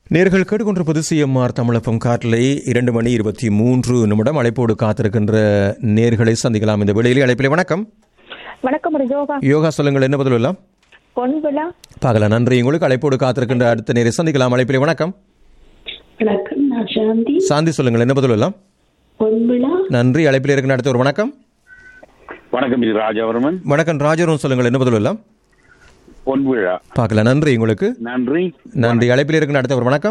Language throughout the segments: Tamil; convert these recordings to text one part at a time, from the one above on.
நேர்கள் கேட்டுக்கொண்டிருப்பது சிஎம்ஆர் தமிழப்பம் காட்டிலை இரண்டு மணி இருபத்தி மூன்று நிமிடம் அழைப்போடு காத்திருக்கின்ற நேர்களை சந்திக்கலாம் இந்த வேளையிலே அழைப்பிலே வணக்கம் வணக்கம் ஒரு யோகா யோகா சொல்லுங்கள் என்ன பதில் எல்லாம் பொன் விழா பார்க்கலாம் நன்றி உங்களுக்கு அழைப்போடு காத்திருக்கின்ற அடுத்த நேரை சந்திக்கலாம் அழைப்பிலே வணக்கம் வணக்கம் நான் சாந்தி சாந்தி சொல்லுங்கள் என்ன பதில் எல்லாம் பொன்விழா நன்றி அழைப்பிலே இருக்கின்ற அடுத்த ஒரு வணக்கம் வணக்கம் இது ராஜாவர்மன் வணக்கம் ராஜரும் சொல்லுங்கள் என்ன பதில் எல்லாம் பொன்விழா பார்க்கலாம் நன்றி உங்களுக்கு நன்றி நன்றி அழைப்பில் இருக்கின்ற அடுத்த ஒரு வணக்கம்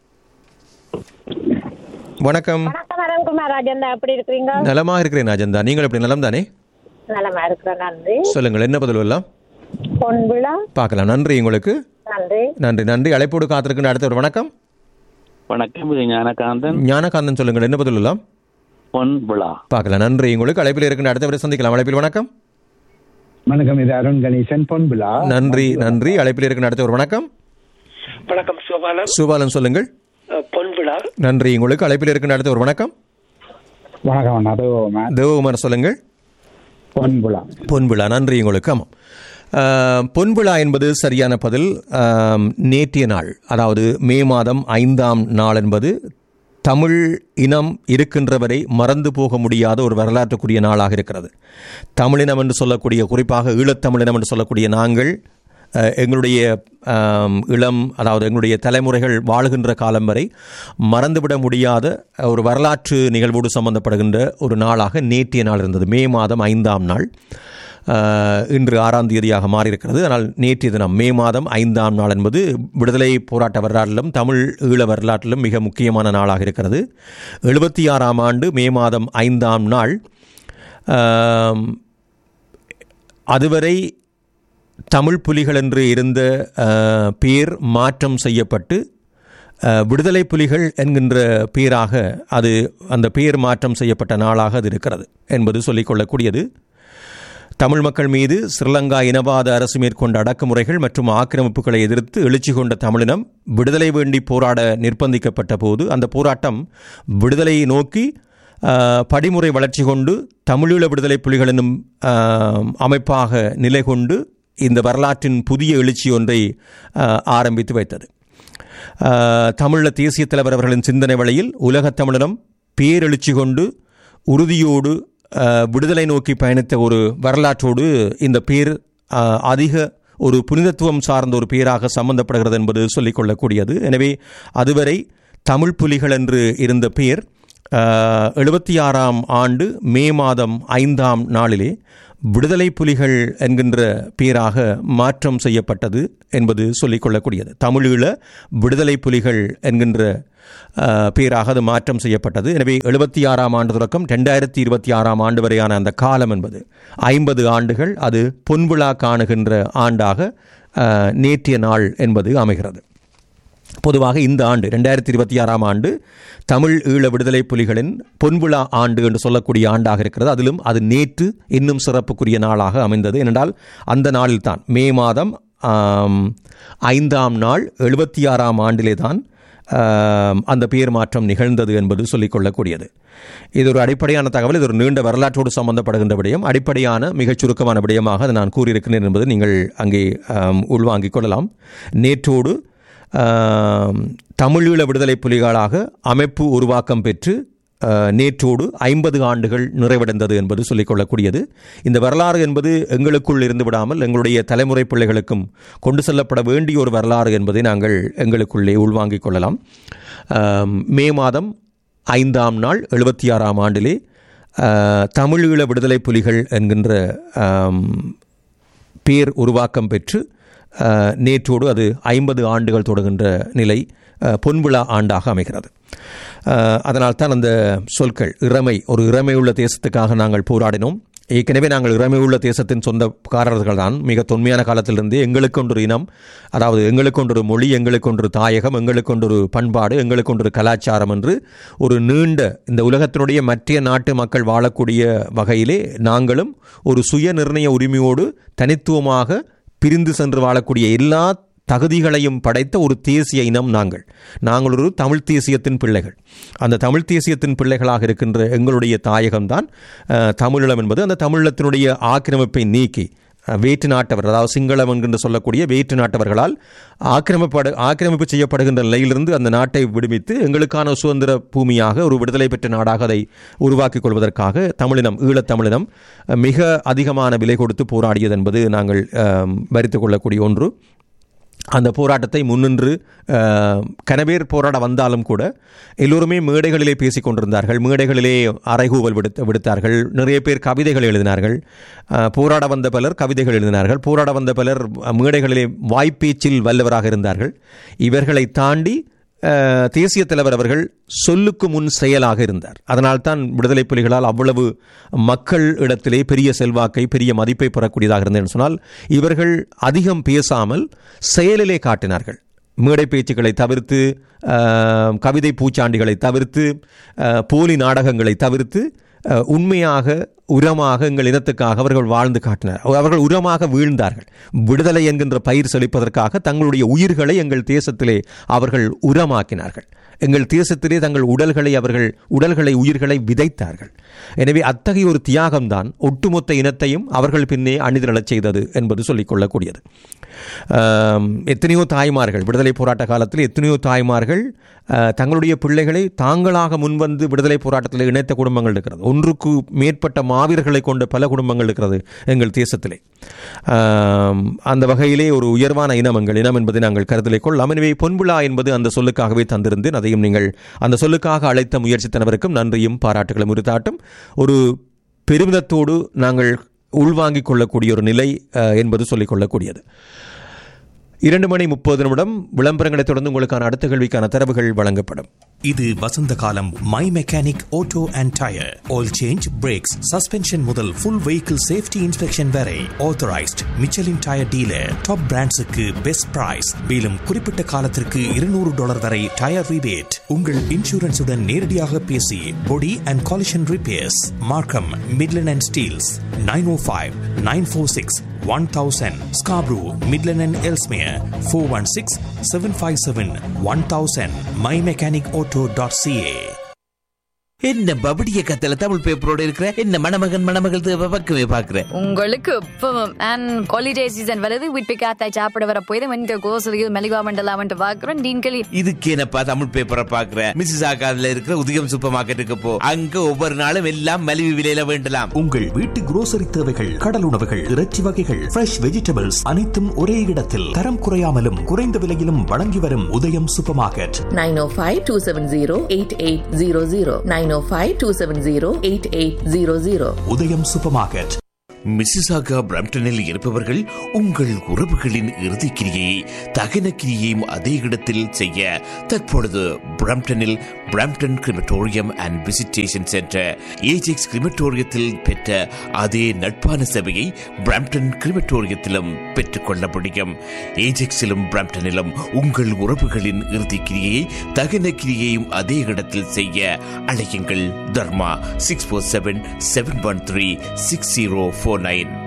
வணக்கம் வணக்கம் அருண்குமார் ராஜந்தா எப்படி இருக்கிறீங்க நலமா இருக்கிறேன் அஜந்தா நீங்கள் எப்படி நலம் தானே நலமா இருக்கிறேன் நன்றி சொல்லுங்கள் என்ன பதில் எல்லாம் பொன் விழா பார்க்கலாம் நன்றி உங்களுக்கு நன்றி நன்றி நன்றி அழைப்போடு காத்திருக்கின்ற அடுத்த ஒரு வணக்கம் வணக்கம் இது ஞானகாந்தன் ஞானகாந்தன் சொல்லுங்கள் என்ன பதில் எல்லாம் பொன் விழா பார்க்கலாம் நன்றி உங்களுக்கு அழைப்பில் இருக்கின்ற அடுத்த வரை சந்திக்கலாம் அழைப்பில் வணக்கம் வணக்கம் இது அருண் கணேசன் பொன்பிலா நன்றி நன்றி அழைப்பில் இருக்கின்ற அடுத்த ஒரு வணக்கம் வணக்கம் சோபாலம் சுபாலன் சொல்லுங்கள் அஹ், பொன்விழா நன்றி உங்களுக்கு அழைப்பில் இருக்கின்ற அடுத்த ஒரு வணக்கம் வணக்கம் அண்ணா அதோ மேம் தேவகுமார் சொல்லுங்கள் பொன்பிலா பொன்விழா நன்றி உங்களுக்கு ஆமாம் ஆஹ், பொன்விழா என்பது சரியான பதில் ஆம், நேற்றைய நாள் அதாவது மே மாதம் ஐந்தாம் நாள் என்பது தமிழ் இனம் இருக்கின்ற வரை மறந்து போக முடியாத ஒரு வரலாற்றுக்குரிய நாளாக இருக்கிறது தமிழினம் என்று சொல்லக்கூடிய குறிப்பாக ஈழத்தமிழினம் என்று சொல்லக்கூடிய நாங்கள் அஹ், எங்களுடைய ஆம், இளம் அதாவது எங்களுடைய தலைமுறைகள் வாழுகின்ற காலம் வரை மறந்துவிட முடியாத ஒரு வரலாற்று நிகழ்வோடு சம்பந்தப்படுகின்ற ஒரு நாளாக நேற்றைய நாள் இருந்தது மே மாதம் ஐந்தாம் நாள் அஹ், இன்று ஆறாம் தேதியாக மாறியிருக்கிறது ஆனால் நேற்றைய தினம் மே மாதம் ஐந்தாம் நாள் என்பது விடுதலை போராட்ட வரலாற்றிலும் தமிழ் ஈழ வரலாற்றிலும் மிக முக்கியமான நாளாக இருக்கிறது எழுபத்தி ஆறாம் ஆண்டு மே மாதம் ஐந்தாம் நாள் ஆம், அதுவரை தமிழ் புலிகள் என்று இருந்த அஹ், பேர் மாற்றம் செய்யப்பட்டு அஹ், விடுதலை புலிகள் என்கின்ற பேராக அது அந்த பேர் மாற்றம் செய்யப்பட்ட நாளாக அது இருக்கிறது என்பது சொல்லிக்கொள்ளக்கூடியது தமிழ் மக்கள் மீது ஸ்ரீலங்கா இனவாத அரசு மேற்கொண்ட அடக்குமுறைகள் மற்றும் ஆக்கிரமிப்புகளை எதிர்த்து எழுச்சி கொண்ட தமிழினம் விடுதலை வேண்டி போராட நிர்பந்திக்கப்பட்ட போது அந்த போராட்டம் விடுதலையை நோக்கி ஆஹ், படிமுறை வளர்ச்சி கொண்டு தமிழீழ விடுதலை புலிகள் என்னும் ஆஹ், அமைப்பாக நிலை கொண்டு இந்த வரலாற்றின் புதிய எழுச்சி ஒன்றை ஆஹ், ஆரம்பித்து வைத்தது ஆஹ், தமிழீழ தேசிய தலைவர் அவர்களின் சிந்தனை வழியில் உலகத் தமிழினம் பேரெழுச்சி கொண்டு உறுதியோடு ஆஹ், விடுதலை நோக்கி பயணித்த ஒரு வரலாற்றோடு இந்த பேர் ஆஹ், அதிக ஒரு புனிதத்துவம் சார்ந்த ஒரு பேராக சம்பந்தப்படுகிறது என்பது சொல்லிக்கொள்ளக்கூடியது எனவே அதுவரை தமிழ் புலிகள் என்று இருந்த பேர் எழுபத்தி ஆறாம் ஆண்டு மே மாதம் ஐந்தாம் நாளிலே விடுதலை புலிகள் என்கின்ற பேராக மாற்றம் செய்யப்பட்டது என்பது சொல்லிக்கொள்ளக்கூடியது தமிழீழ விடுதலை புலிகள் என்கின்ற அஹ், பேராக அது மாற்றம் செய்யப்பட்டது எனவே எழுபத்தி ஆறாம் ஆண்டு தொடக்கம் ரெண்டாயிரத்தி இருபத்தி ஆறாம் ஆண்டு வரையான அந்த காலம் என்பது ஐம்பது ஆண்டுகள் அது பொன்விழா காணுகின்ற ஆண்டாக அஹ், நேற்றைய நாள் என்பது அமைகிறது பொதுவாக இந்த ஆண்டு ரெண்டாயிரத்தி இருபத்தி ஆறாம் ஆண்டு தமிழ் ஈழ விடுதலை புலிகளின் பொன்விழா ஆண்டு என்று சொல்லக்கூடிய ஆண்டாக இருக்கிறது அதிலும் அது நேற்று இன்னும் சிறப்புக்குரிய நாளாக அமைந்தது ஏனென்றால் அந்த நாளில்தான் மே மாதம் ஆம், ஐந்தாம் நாள் எழுபத்தி ஆறாம் ஆண்டிலே தான் ஆம், அந்த பெயர் மாற்றம் நிகழ்ந்தது என்பது சொல்லிக்கொள்ளக்கூடியது இது ஒரு அடிப்படையான தகவல் இது ஒரு நீண்ட வரலாற்றோடு சம்பந்தப்படுகின்ற விடயம் அடிப்படையான மிகச் சுருக்கமான விடயமாக அதை நான் கூறியிருக்கிறேன் என்பது நீங்கள் அங்கே ஆம், உள்வாங்கிக் கொள்ளலாம் நேற்றோடு ஆம், தமிழீழ விடுதலை புலிகளாக அமைப்பு உருவாக்கம் பெற்று ஆ, நேற்றோடு ஐம்பது ஆண்டுகள் நிறைவடைந்தது என்பது சொல்லிக்கொள்ளக்கூடியது இந்த வரலாறு என்பது எங்களுக்குள் இருந்து விடாமல் எங்களுடைய தலைமுறை பிள்ளைகளுக்கும் கொண்டு செல்லப்பட வேண்டிய ஒரு வரலாறு என்பதை நாங்கள் எங்களுக்குள்ளே உள்வாங்கிக் கொள்ளலாம் ஆம், மே மாதம் ஐந்தாம் நாள் எழுபத்தி ஆறாம் ஆண்டிலே ஆ, தமிழீழ விடுதலை புலிகள் என்கின்ற ஆம், பேர் உருவாக்கம் பெற்று அஹ், நேற்றோடு அது ஐம்பது ஆண்டுகள் தொடர்கின்ற நிலை அஹ், பொன்விழா ஆண்டாக அமைகிறது அஹ், அதனால்தான் அந்த சொற்கள் இறமை ஒரு இறமையுள்ள தேசத்துக்காக நாங்கள் போராடினோம் ஏற்கனவே நாங்கள் இறமையுள்ள தேசத்தின் சொந்தக்காரர்கள் தான் மிக தொன்மையான காலத்திலிருந்தே எங்களுக்கு ஒன்று இனம் அதாவது எங்களுக்கு ஒன்று மொழி எங்களுக்கு ஒன்று தாயகம் எங்களுக்கு ஒன்று பண்பாடு எங்களுக்கு ஒன்று கலாச்சாரம் என்று ஒரு நீண்ட இந்த உலகத்தினுடைய மற்ற நாட்டு மக்கள் வாழக்கூடிய வகையிலே நாங்களும் ஒரு சுய நிர்ணய உரிமையோடு தனித்துவமாக பிரிந்து சென்று வாழக்கூடிய எல்லா தகுதிகளையும் படைத்த ஒரு தேசிய இனம் நாங்கள் நாங்கள் ஒரு தமிழ் தேசியத்தின் பிள்ளைகள் அந்த தமிழ் தேசியத்தின் பிள்ளைகளாக இருக்கின்ற எங்களுடைய தாயகம்தான் அஹ், தமிழீழம் என்பது அந்த தமிழீழத்தினுடைய ஆக்கிரமிப்பை நீக்கி அஹ், வேற்று நாட்டவர் அதாவது சிங்களம் என்கின்ற சொல்லக்கூடிய வேற்று நாட்டவர்களால் ஆக்கிரமிப்படு ஆக்கிரமிப்பு செய்யப்படுகின்ற நிலையிலிருந்து அந்த நாட்டை விடுவித்து எங்களுக்கான சுதந்திர பூமியாக ஒரு விடுதலை பெற்ற நாடாக அதை உருவாக்கிக் கொள்வதற்காக தமிழினம் ஈழத் தமிழினம் அஹ், மிக அதிகமான விலை கொடுத்து போராடியது என்பது நாங்கள் அஹ், வரித்துக் கொள்ளக்கூடிய ஒன்று அந்த போராட்டத்தை முன்னின்று அஹ், கனவேர் போராட வந்தாலும் கூட எல்லோருமே மேடைகளிலே பேசிக் கொண்டிருந்தார்கள் மேடைகளிலே அறைகூவல் விடுத்த விடுத்தார்கள் நிறைய பேர் கவிதைகள் எழுதினார்கள் அஹ், போராட வந்த பலர் கவிதைகள் எழுதினார்கள் போராட வந்த பலர் அஹ், மேடைகளிலே வாய்ப்பேச்சில் வல்லவராக இருந்தார்கள் இவர்களை தாண்டி அஹ், தேசிய தலைவர் அவர்கள் சொல்லுக்கு முன் செயலாக இருந்தார் அதனால்தான் விடுதலை புலிகளால் அவ்வளவு மக்கள் இடத்திலே பெரிய செல்வாக்கை பெரிய மதிப்பை பெறக்கூடியதாக இருந்தது சொன்னால் இவர்கள் அதிகம் பேசாமல் செயலிலே காட்டினார்கள் மேடை பேச்சுக்களை தவிர்த்து அஹ், கவிதை பூச்சாண்டிகளை தவிர்த்து அஹ், போலி நாடகங்களை தவிர்த்து அஹ், உண்மையாக உரமாக எங்கள் இனத்துக்காக அவர்கள் வாழ்ந்து காட்டினார் அவர்கள் உரமாக வீழ்ந்தார்கள் விடுதலை என்கின்ற பயிர் செழிப்பதற்காக தங்களுடைய உயிர்களை எங்கள் தேசத்திலே அவர்கள் உரமாக்கினார்கள் எங்கள் தேசத்திலே தங்கள் உடல்களை அவர்கள் உடல்களை உயிர்களை விதைத்தார்கள் எனவே அத்தகைய ஒரு தியாகம்தான் ஒட்டுமொத்த இனத்தையும் அவர்கள் பின்னே அணிதிரளச் செய்தது என்பது சொல்லிக் கொள்ளக்கூடியது ஆம், எத்தனையோ தாய்மார்கள் விடுதலை போராட்ட காலத்தில் எத்தனையோ தாய்மார்கள் அஹ், தங்களுடைய பிள்ளைகளை தாங்களாக முன்வந்து விடுதலை போராட்டத்தில் இணைத்த குடும்பங்கள் இருக்கிறது ஒன்றுக்கு மேற்பட்ட மாவீரர்களை கொண்ட பல குடும்பங்கள் இருக்கிறது எங்கள் தேசத்திலே ஆம், அந்த வகையிலே ஒரு உயர்வான இனம் எங்கள் இனம் என்பதை நாங்கள் கருத்திலே கொள்ளலாம் எனவே பொன்விழா என்பது அந்த சொல்லுக்காகவே தந்திருந்தேன் அதையும் நீங்கள் அந்த சொல்லுக்காக அழைத்த முயற்சித்தனவருக்கும் நன்றியும் பாராட்டுகளும் உரித்தாட்டும் ஒரு பெருமிதத்தோடு நாங்கள் உள்வாங்கிக் கொள்ளக்கூடிய ஒரு நிலை அஹ், என்பது சொல்லிக் கொள்ளக்கூடியது இரண்டு மணி முப்பது நிமிடம் விளம்பரங்களை தொடர்ந்து உங்களுக்கான அடுத்த கேள்விக்கான தரவுகள் வழங்கப்படும் இது வசந்த காலம் my mechanic auto and tyre oil change brakes suspension முதல் ஃபுல் வெஹிக்கிள் சேஃப்டி இன்ஸ்பெக்ஷன் வரை authorised Michelin tyre dealer top பிராண்ட்ஸுக்கு பெஸ்ட் பிரைஸ் மேலும் குறிப்பிட்ட காலத்திற்கு இருநூறு டாலர் வரை டயர் ரிபேட் உங்கள் இன்சூரன்ஸுடன் நேரடியாக பேசி body and collision repairs Markham Midland and Steeles nine O five nine four six one thousand Scarborough Midland and Ellesmere four one six seven five seven one thousand my mechanic auto dot CA என்ன பபடிய கத்தல தமிழ் பேப்பரோட இருக்கிற என்ன மணமகன் மணமகள் தேவை பக்கமே பாக்குற உங்களுக்கு இப்பவும் அண்ட் ஹாலிடே சீசன் வருது வீட்டு காத்தாய் சாப்பிட வர போய் வெண்ட கோசலியில் மெலிவா மண்டலாமன்ட்டு பார்க்குறோம் டீன்களி இதுக்கு என்னப்பா தமிழ் பேப்பரை பாக்குற மிஸ்ஸஸ் ஆகாதுல இருக்கிற உதயம் சூப்பர் மார்க்கெட்டுக்கு போ அங்க ஒவ்வொரு நாளும் எல்லாம் மலிவு விலையில வேண்டலாம் உங்கள் வீட்டு குரோசரி தேவைகள் கடல் உணவுகள் இறைச்சி வகைகள் ஃப்ரெஷ் வெஜிடபிள்ஸ் அனைத்தும் ஒரே இடத்தில் தரம் குறையாமலும் குறைந்த விலையிலும் வழங்கி வரும் உதயம் சூப்பர் மார்க்கெட் 905-270-8800 905-270-8800 உதயம் சூப்பர் மார்க்கெட் மிஸ்ஸிசாகா பிரம்டனில் இருப்பவர்கள் உங்கள் உறவுகளின் இறுதிக் கிரியை தகன கிரியையும் அதே இடத்தில் செய்ய தற்பொழுது பிரம்டனில் Brampton crematorium and visitation centre Ajax கிரிமட்டோரியத்தில் பெற்ற அதே நட்பான சேவையை பிரம்டன் கிரிமட்டோரியத்திலும் பெற்றுக்கொள்ள முடியும் ஏஜெக்ஸிலும் பிரம்டனிலும் உங்கள் உறவுகளின் இறுதிக் கிரியை தகன கிரியையும் அதே இடத்தில் செய்ய அழையுங்கள் Dharma six four seven seven one three six zero four nine